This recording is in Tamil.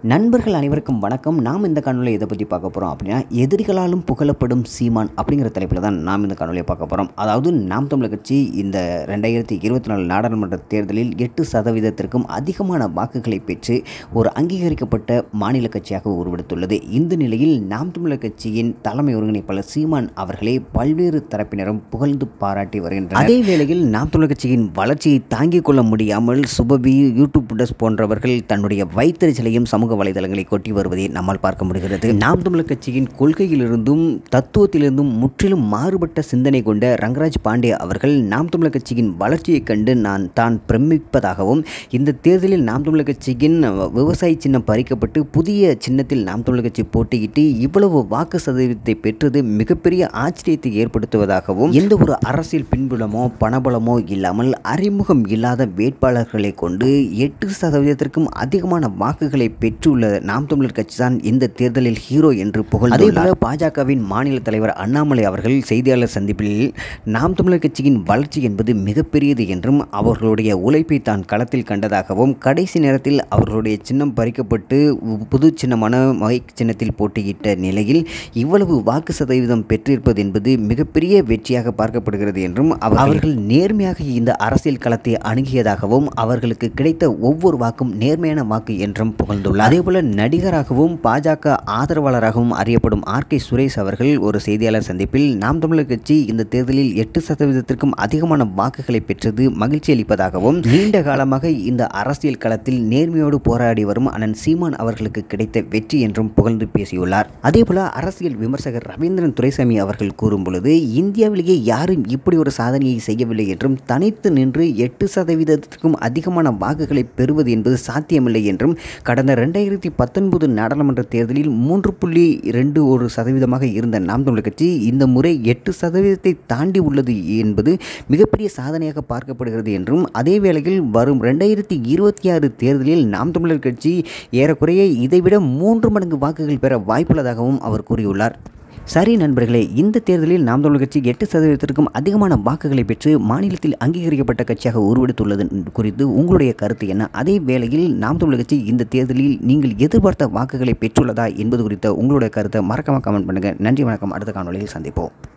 நண்பர்கள் அனைவருக்கும் வணக்கம் நாம் இந்த காணொலியை எதை பற்றி பார்க்க போகிறோம் அப்படின்னா எதிரிகளாலும் புகழப்படும் சீமான் அப்படிங்கிற தலைப்பில் தான் நாம் இந்த காணொலியை பார்க்க போகிறோம் அதாவது நாம் தமிழர் கட்சி இந்த ரெண்டாயிரத்தி இருபத்தி நாலு நாடாளுமன்ற தேர்தலில் எட்டு சதவீதத்திற்கும் அதிகமான வாக்குகளை பெற்று ஒரு அங்கீகரிக்கப்பட்ட மாநில கட்சியாக உருவெடுத்துள்ளது இந்த நிலையில் நாம் தமிழர் கட்சியின் தலைமை ஒருங்கிணைப்பாளர் சீமான் அவர்களை பல்வேறு தரப்பினரும் புகழ்ந்து பாராட்டி வருகின்றனர் அதே வேளையில் நாம் தமிழர் கட்சியின் வளர்ச்சியை தாங்கிக் கொள்ள முடியாமல் சுபபி யூடியூப் புடஸ் போன்றவர்கள் தன்னுடைய வைத்தறிச்சலையும் சமூக வலைதளங்களை கொட்டி வருவதை நம்மால் பார்க்க முடிகிறது நாம் தமிழர் கட்சியின் கொள்கையிலிருந்தும் தத்துவத்திலிருந்தும் முற்றிலும் மாறுபட்ட சிந்தனை கொண்ட ரங்கராஜ் பாண்டே அவர்கள் நாம் தமிழர் கட்சியின் வளர்ச்சியைக் கண்டு நான் தான் பிரமிப்பதாகவும் இந்த தேர்தலில் நாம் தமிழர் கட்சியின் விவசாய சின்னம் பறிக்கப்பட்டு புதிய சின்னத்தில் நாம் தமிழர் கட்சி போட்டியிட்டு இவ்வளவு வாக்கு சதவீதத்தை பெற்றது மிகப்பெரிய ஆச்சரியத்தை ஏற்படுத்துவதாகவும் எந்த ஒரு அரசியல் பின்புலமோ பணபலமோ இல்லாமல் அறிமுகம் இல்லாத வேட்பாளர்களை கொண்டு எட்டு சதவீதத்திற்கும் அதிகமான வாக்குகளை பெற்றுள்ள நாம் தமிழர் கட்சி தான் இந்த தேர்தலில் ஹீரோ என்று புகழ் அதேபோல பாஜகவின் மாநில தலைவர் அண்ணாமலை அவர்கள் செய்தியாளர் சந்திப்பில் நாம் தமிழர் கட்சியின் வளர்ச்சி என்பது மிகப்பெரியது என்றும் அவர்களுடைய உழைப்பை தான் களத்தில் கண்டதாகவும் கடைசி நேரத்தில் அவர்களுடைய சின்னம் பறிக்கப்பட்டு புது சின்னமான மைக் சின்னத்தில் போட்டியிட்ட நிலையில் இவ்வளவு வாக்கு சதவீதம் பெற்றிருப்பது என்பது மிகப்பெரிய வெற்றியாக பார்க்கப்படுகிறது என்றும் அவர் அவர்கள் நேர்மையாக இந்த அரசியல் களத்தை அணுகியதாகவும் அவர்களுக்கு கிடைத்த ஒவ்வொரு வாக்கும் நேர்மையான வாக்கு என்றும் புகழ்ந்துள்ளார் அதேபோல நடிகராகவும் பாஜக ஆதரவாளராகவும் அறியப்படும் ஆர் கே சுரேஷ் அவர்கள் ஒரு செய்தியாளர் சந்திப்பில் நாம் தமிழர் கட்சி இந்த தேர்தலில் எட்டு சதவீதத்திற்கும் அதிகமான வாக்குகளை பெற்றது மகிழ்ச்சி அளிப்பதாகவும் நீண்ட காலமாக இந்த அரசியல் களத்தில் நேர்மையோடு போராடி வரும் அண்ணன் சீமான் அவர்களுக்கு கிடைத்த வெற்றி என்றும் புகழ்ந்து பேசியுள்ளார் அதேபோல அரசியல் விமர்சகர் ரவீந்திரன் துரைசாமி அவர்கள் கூறும் பொழுது இந்தியாவிலேயே யாரும் இப்படி ஒரு சாதனையை செய்யவில்லை என்றும் தனித்து நின்று எட்டு சதவீதத்திற்கும் அதிகமான வாக்குகளை பெறுவது என்பது சாத்தியமில்லை என்றும் கடந்த ரெண்டாயிரத்தி பத்தொன்பது நாடாளுமன்ற தேர்தலில் மூன்று புள்ளி ரெண்டு ஒரு சதவீதமாக இருந்த நாம் தமிழர் கட்சி இந்த முறை எட்டு சதவீதத்தை தாண்டி உள்ளது என்பது மிகப்பெரிய சாதனையாக பார்க்கப்படுகிறது என்றும் அதே வேளையில் வரும் ரெண்டாயிரத்தி இருபத்தி ஆறு தேர்தலில் நாம் தமிழர் கட்சி ஏறக்குறைய இதைவிட மூன்று மடங்கு வாக்குகள் பெற வாய்ப்புள்ளதாகவும் அவர் கூறியுள்ளார் சரி நண்பர்களே இந்த தேர்தலில் நாம் தமிழர் கட்சி எட்டு சதவீதத்திற்கும் அதிகமான வாக்குகளை பெற்று மாநிலத்தில் அங்கீகரிக்கப்பட்ட கட்சியாக உருவெடுத்துள்ளது குறித்து உங்களுடைய கருத்து என்ன அதே வேளையில் நாம் தமிழர் கட்சி இந்த தேர்தலில் நீங்கள் எதிர்பார்த்த வாக்குகளை பெற்றுள்ளதா என்பது குறித்த உங்களுடைய கருத்தை மறக்காம கமெண்ட் பண்ணுங்கள் நன்றி வணக்கம் அடுத்த காணொலியில் சந்திப்போம்